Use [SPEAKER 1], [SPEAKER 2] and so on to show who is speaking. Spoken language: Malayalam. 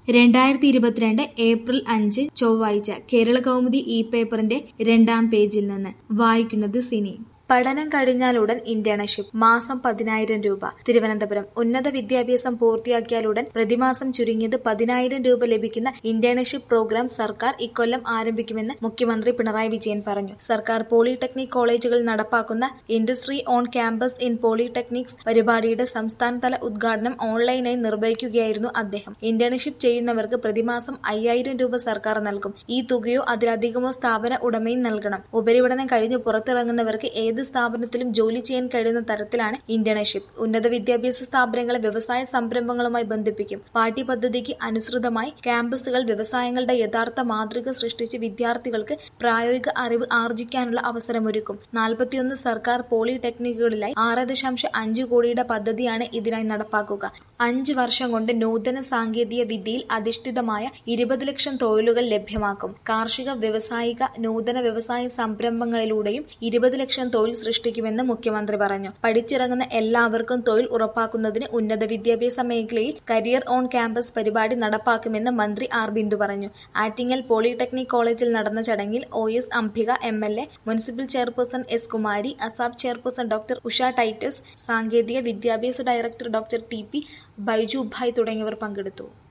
[SPEAKER 1] രണ്ടായിരത്തി ഇരുപത്തിരണ്ട് ഏപ്രിൽ അഞ്ച് ചൊവ്വാഴ്ച കേരള കൗമുദി ഇ പേപ്പറിന്റെ രണ്ടാം പേജിൽ നിന്ന് വായിക്കുന്നത് സിനി പഠനം കഴിഞ്ഞാലുടൻ ഇന്റേൺഷിപ്പ് മാസം പതിനായിരം രൂപ തിരുവനന്തപുരം ഉന്നത വിദ്യാഭ്യാസം പൂർത്തിയാക്കിയാലുടൻ പ്രതിമാസം ചുരുങ്ങിയത് പതിനായിരം രൂപ ലഭിക്കുന്ന ഇന്റേൺഷിപ്പ് പ്രോഗ്രാം സർക്കാർ ഇക്കൊല്ലം ആരംഭിക്കുമെന്ന് മുഖ്യമന്ത്രി പിണറായി വിജയൻ പറഞ്ഞു സർക്കാർ പോളിടെക്നിക് കോളേജുകളിൽ നടപ്പാക്കുന്ന industry on campus in polytechnics പരിപാടിയുടെ സംസ്ഥാനതല ഉദ്ഘാടനം ഓൺലൈനായി നിർവഹിക്കുകയായിരുന്നു അദ്ദേഹം ഇന്റേൺഷിപ്പ് ചെയ്യുന്നവർക്ക് പ്രതിമാസം അയ്യായിരം രൂപ സർക്കാർ നൽകും ഈ തുകയോ അതിലധികമോ സ്ഥാപന ഉടമയും നൽകണം ഉപരിപഠനം കഴിഞ്ഞ് പുറത്തിറങ്ങുന്നവർക്ക് ഏത് സ്ഥാപനത്തിലും ജോലി ചെയ്യാൻ കഴിയുന്ന തരത്തിലാണ് ഇന്റേൺഷിപ്പ് ഉന്നത വിദ്യാഭ്യാസ സ്ഥാപനങ്ങളെ വ്യവസായ സംരംഭങ്ങളുമായി ബന്ധിപ്പിക്കും പാഠ്യപദ്ധതിക്ക് അനുസൃതമായി ക്യാമ്പസുകൾ വ്യവസായങ്ങളുടെ യഥാർത്ഥ മാതൃക സൃഷ്ടിച്ച് വിദ്യാർത്ഥികൾക്ക് പ്രായോഗിക അറിവ് ആർജിക്കാനുള്ള അവസരമൊരുക്കും നാൽപ്പത്തിയൊന്ന് സർക്കാർ പോളിടെക്നിക്കുകളിലായി ആറ് ദശാംശം അഞ്ച് കോടിയുടെ പദ്ധതിയാണ് ഇതിനായി നടപ്പാക്കുക അഞ്ച് വർഷം കൊണ്ട് നൂതന സാങ്കേതിക വിദ്യയിൽ അധിഷ്ഠിതമായ ഇരുപത് ലക്ഷം തൊഴിലുകൾ ലഭ്യമാക്കും കാർഷിക വ്യവസായിക നൂതന വ്യവസായ സംരംഭങ്ങളിലൂടെയും ഇരുപത് ലക്ഷം തൊഴിൽ സൃഷ്ടിക്കുമെന്ന് മുഖ്യമന്ത്രി പറഞ്ഞു പഠിച്ചിറങ്ങുന്ന എല്ലാവർക്കും തൊഴിൽ ഉറപ്പാക്കുന്നതിന് ഉന്നത വിദ്യാഭ്യാസ മേഖലയിൽ കരിയർ ഓൺ ക്യാമ്പസ് പരിപാടി നടപ്പാക്കുമെന്ന് മന്ത്രി ആർ ബിന്ദു പറഞ്ഞു ആറ്റിങ്ങൽ പോളിടെക്നിക് കോളേജിൽ നടന്ന ചടങ്ങിൽ O S Ambika M L A municipal chairperson S Kumari അസാബ് ചെയർപേഴ്സൺ ഡോക്ടർ ഉഷ ടൈറ്റസ് സാങ്കേതിക വിദ്യാഭ്യാസ director doctor T P Baiju Bhai തുടങ്ങിയവർ പങ്കെടുത്തു